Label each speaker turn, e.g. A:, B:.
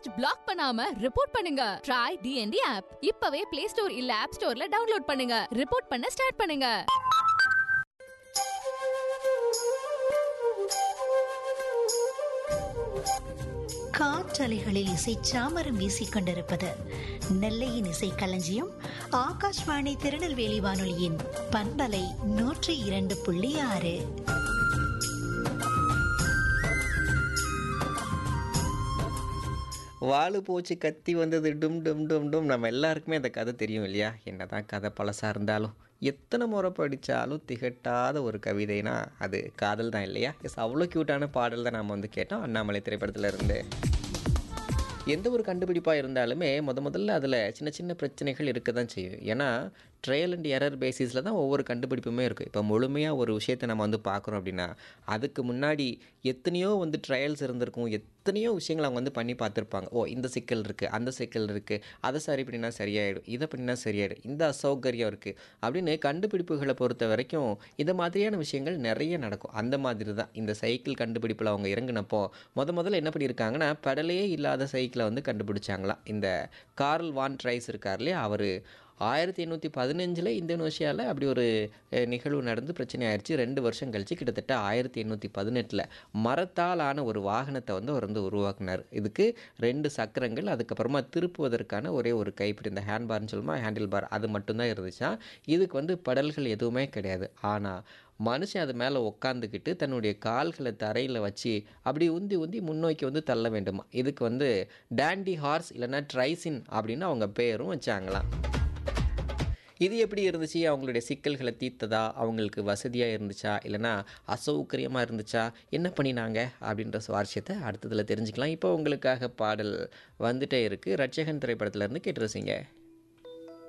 A: message block பண்ணாம report பண்ணுங்க try DND app இப்பவே பிளே ஸ்டோர் இல்ல ஆப் ஸ்டோர்ல டவுன்லோட் பண்ணுங்க ரிப்போர்ட் பண்ண ஸ்டார்ட் பண்ணுங்க
B: காற்றலைகளில் இசை சாமரம் வீசிக் கொண்டிருப்பது நெல்லையின் இசை களஞ்சியம் ஆகாஷ்வாணி திருநெல்வேலி வானொலியின் பண்பலை நூற்றி இரண்டு புள்ளி ஆறு
C: வாலு போச்சு கத்தி வந்தது டும் டும் டும் டும் நம்ம எல்லாருக்குமே அந்த கதை தெரியும் இல்லையா என்னதான் கதை பழசாக இருந்தாலும் எத்தனை முறை படித்தாலும் திகட்டாத ஒரு கவிதைனா அது காதல் தான் இல்லையா எஸ் அவ்வளோ க்யூட்டான பாடல் தான் நாம் வந்து கேட்டோம் அண்ணாமலை திரைப்படத்தில் இருந்து எந்த ஒரு கண்டுபிடிப்பாக இருந்தாலுமே முத முதல்ல அதில் சின்ன சின்ன பிரச்சனைகள் இருக்க தான் செய்யும் ஏன்னா ட்ரையல் அண்ட் எரர் பேசிஸில் தான் ஒவ்வொரு கண்டுபிடிப்புமே இருக்குது இப்போ முழுமையாக ஒரு விஷயத்தை நம்ம வந்து பார்க்குறோம் அப்படின்னா அதுக்கு முன்னாடி எத்தனையோ வந்து ட்ரையல்ஸ் இருந்திருக்கும் எத்தனையோ விஷயங்கள் அவங்க வந்து பண்ணி பார்த்துருப்பாங்க ஓ இந்த சிக்கல் இருக்குது அந்த சிக்கல் இருக்குது அதை சரி பண்ணினா சரியாயிடும் இதை பண்ணினா சரியாயிடும் இந்த அசௌகரியம் இருக்குது அப்படின்னு கண்டுபிடிப்புகளை பொறுத்த வரைக்கும் இந்த மாதிரியான விஷயங்கள் நிறைய நடக்கும் அந்த மாதிரி தான் இந்த சைக்கிள் கண்டுபிடிப்பில் அவங்க இறங்கினப்போ முத முதல்ல என்ன பண்ணியிருக்காங்கன்னா பெடலே இல்லாத சைக்கிளை வந்து கண்டுபிடிச்சாங்களாம் இந்த கார்ல் வான் ட்ரைஸ் இருக்கார் இல்லையா அவர் ஆயிரத்தி எண்ணூற்றி பதினஞ்சில் இந்தோனேஷியாவில் அப்படி ஒரு அஹ், நிகழ்வு நடந்து பிரச்சனை ஆயிடுச்சு ரெண்டு வருஷம் கழிச்சு கிட்டத்தட்ட ஆயிரத்தி எண்ணூற்றி பதினெட்டில் மரத்தால் ஆன ஒரு வாகனத்தை வந்து அவர் வந்து உருவாக்குனார் இதுக்கு ரெண்டு சக்கரங்கள் அதுக்கப்புறமா திருப்புவதற்கான ஒரே ஒரு கைப்பிடி இந்த ஹேண்ட்பார்னு சொல்லுமா ஹேண்டில் பார் அது மட்டும்தான் இருந்துச்சான் இதுக்கு வந்து படல்கள் எதுவுமே கிடையாது ஆனால் மனுஷன் அது மேலே உட்காந்துக்கிட்டு தன்னுடைய கால்களை தரையில் வச்சு அப்படி உந்தி உந்தி முன்னோக்கி வந்து தள்ள வேண்டுமா இதுக்கு வந்து டேண்டி ஹார்ஸ் இல்லைன்னா ட்ரைசின் அப்படின்னு அவங்க பேரும் வச்சாங்களாம் இது எப்படி இருந்துச்சு அவங்களுடைய சிக்கல்களை தீர்த்ததா அவங்களுக்கு வசதியாக இருந்துச்சா இல்லைன்னா அசௌகரியமாக இருந்துச்சா என்ன பண்ணினாங்க அப்படின்ற சுவாரஸ்யத்தை அடுத்ததில் தெரிஞ்சுக்கலாம் இப்போ உங்களுக்காக பாடல் வந்துட்டே இருக்குது ரட்சகன் திரைப்படத்துல இருந்து கேட்டு ரசிங்க